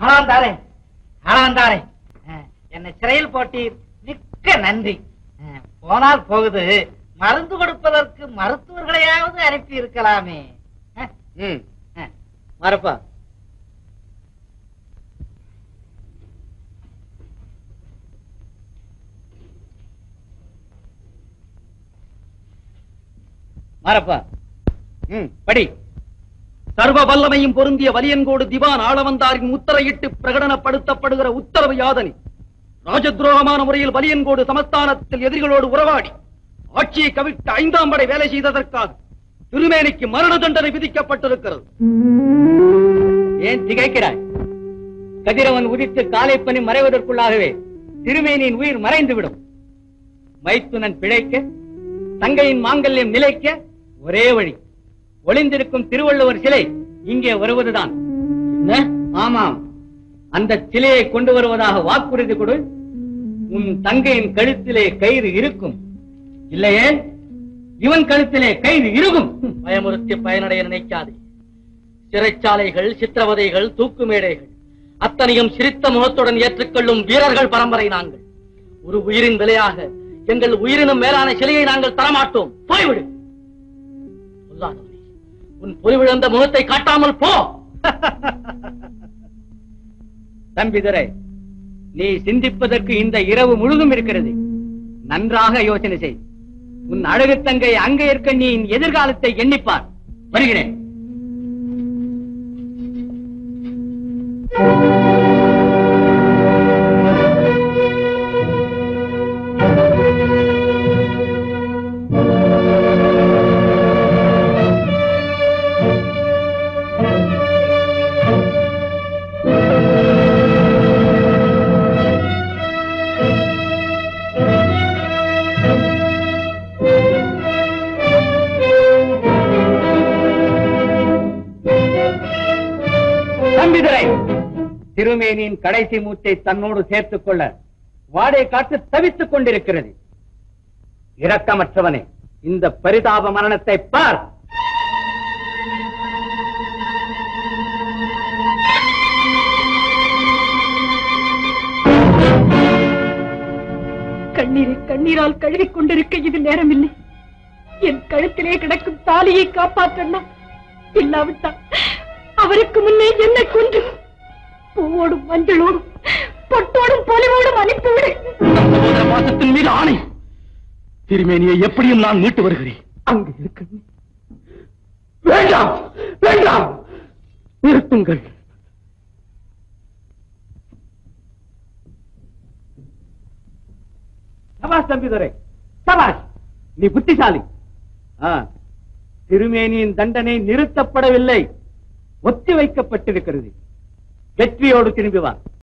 ஆளாந்தாரே ஆளாந்தாரே அஹ், என்னை சிறையில் போட்டீர் மிக்க நன்றி அஹ், போனால் போகுது மருந்து கொடுப்பதற்கு மருத்துவர்களையாவது அனுப்பி இருக்கலாமே அஹ், ம் அஹ். மறப்பா மறப்பா ம் படி சர்வ வல்லமையும் பொருந்திய வலியன்கோடு திவான் ஆளவந்தாரின் முத்திரையிட்டு பிரகடனப்படுத்தப்படுகிற உத்தரவு யாதனி ராஜதுரோகமான முறையில் வலியன்கோடு சமஸ்தானத்தில் எதிரிகளோடு உறவாடி ஆட்சியை கவிழ்த்து ஐந்தாம் படை வேலை செய்ததற்காக திருமேனிக்கு மரண தண்டனை விதிக்கப்பட்டிருக்கிறது ஏன் திகைக்கிறாய் கதிரவன் உதித்து காலை பனி மறைவதற்குள்ளாகவே திருமேனியின் உயிர் மறைந்துவிடும் மைத்துனன் பிழைக்க தங்கையின் மாங்கல்யம் நிலைக்க ஒரே வழி ஒளிந்திருக்கும் திருவள்ளுவர் சிலை இங்கே வருவதுதான் என்ன ஆமாம் அந்த சிலையை கொண்டு வருவதாக வாக்குறுதி கொடு உன் தங்கையின் கழுத்திலே கயிறு இருக்கும் இல்லையே இவன் கழுத்திலே கயிறு இருக்கும் பயமுறுத்தி பயனடைய நினைக்காதே சிறைச்சாலைகள் சித்திரவதைகள் தூக்கு மேடைகள் அத்தனையும் சிரித்த முகத்துடன் ஏற்றுக்கொள்ளும் வீரர்கள் பரம்பரை நாங்கள் ஒரு உயிரின் விலையாக எங்கள் உயிரினும் மேலான சிலையை நாங்கள் தரமாட்டோம் போய்விடு சொல்லாதவனே, உன் பொறிவிழந்த முகத்தை காட்டாமல் போ தம்பிதுரை நீ சிந்திப்பதற்கு இந்த இரவு முழுதும் இருக்கிறது நன்றாக யோசனை செய் உன் அழகு தங்கை அங்கே இருக்க நீ என் எதிர்காலத்தை எண்ணிப்பார் வருகிறேன் தம்பிதுரை திருமேனியின் கடைசி மூச்சை தன்னோடு சேர்த்துக் கொள்ள வாடை காற்று தவித்துக் கொண்டிருக்கிறது இரக்கமற்றவனே இந்த பரிதாப மரணத்தை பார் கண்ணீரை கண்ணீரால் கழுவிக் கொண்டிருக்க இது நேரமில்லை என் கழுத்திலே கிடக்கும் தாலியை காப்பாற்றணும் இல்லாவிட்டால் அவருக்கு முன்னே என்னை கொன்று பூவோடும் மஞ்சளோடும் பொட்டோடும் பொலிவோடும் அனுப்பிவிடு சகோதர பாசத்தின் மீது ஆணை திருமேனியை எப்படியும் நான் மீட்டு வருகிறேன் அங்கு இருக்க வேண்டாம் வேண்டாம் நிறுத்துங்கள் சபாஷ் தம்பிதுரை சபாஷ் நீ புத்திசாலி ஆ, திருமேனியின் தண்டனை நிறுத்தப்படவில்லை ஒத்தி வைக்கப்பட்டிருக்கிறது வெற்றியோடு திரும்பி வா